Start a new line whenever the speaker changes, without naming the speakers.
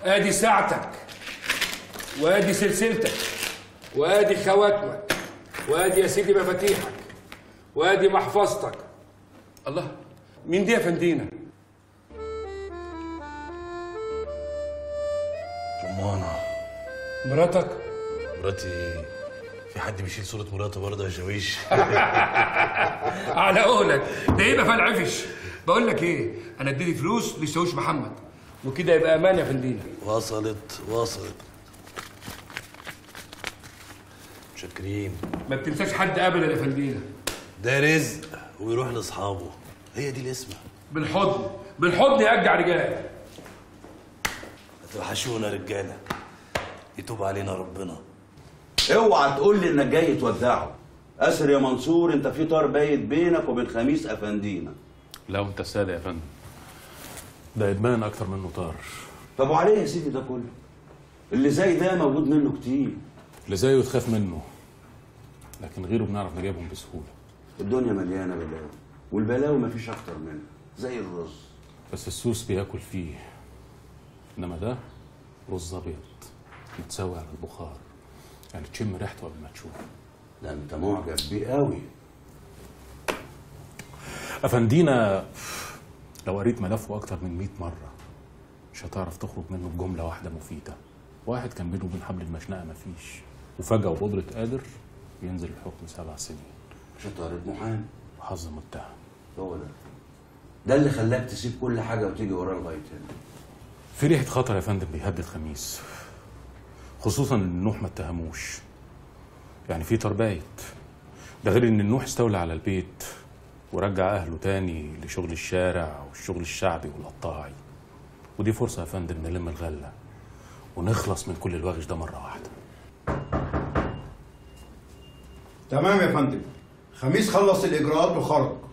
ادي ساعتك وادي سلسلتك وادي خواتمك وادي يا سيدي مفاتيحك وادي محفظتك الله مين دي يا فندينا
رمانة
مراتك
مراتي في حد بيشيل صورة مراته برضه يا شاويش
على قولك ده يبقى فال عفش بقول لك ايه انا اديتي فلوس للشاويش محمد وكده يبقى امان يا فندينا
وصلت وصلت متشكرين
ما بتنساش حد ابدا يا فندينا
ده رزق ويروح لاصحابه هي دي الاسمة
بالحضن بالحضن يرجع رجال
هتوحشونا رجالة يتوب علينا ربنا
اوعى تقول لي انك جاي تودعه اسر يا منصور انت في طار بايت بينك وبين خميس افندينا
لا وانت السادة يا فندم ده ادمان اكتر منه طار
طب وعليه يا سيدي ده كله اللي زي ده موجود منه كتير
اللي زيه تخاف منه لكن غيره بنعرف نجيبهم بسهولة
الدنيا مليانه بلاوي والبلاوي مفيش اكتر منها زي الرز
بس السوس بياكل فيه انما ده رز ابيض متسوي على البخار يعني تشم ريحته قبل ما تشوفه
ده انت معجب بيه قوي
افندينا لو قريت ملفه اكتر من 100 مره مش هتعرف تخرج منه بجمله واحده مفيده واحد كان بينه وبين حبل المشنقه مفيش وفجاه وبقدره قادر ينزل الحكم سبع سنين
شطارة محامي
وحظ متهم
هو ده ده اللي خلاك تسيب كل حاجه وتيجي وراه لغايه هنا
في ريحه خطر يا فندم بيهدد خميس خصوصا ان النوح ما اتهموش يعني في تربايت ده غير ان النوح استولى على البيت ورجع اهله تاني لشغل الشارع والشغل الشعبي والقطاعي ودي فرصه يا فندم نلم الغله ونخلص من كل الوغش ده مره واحده
تمام يا فندم خميس خلص الاجراءات وخرج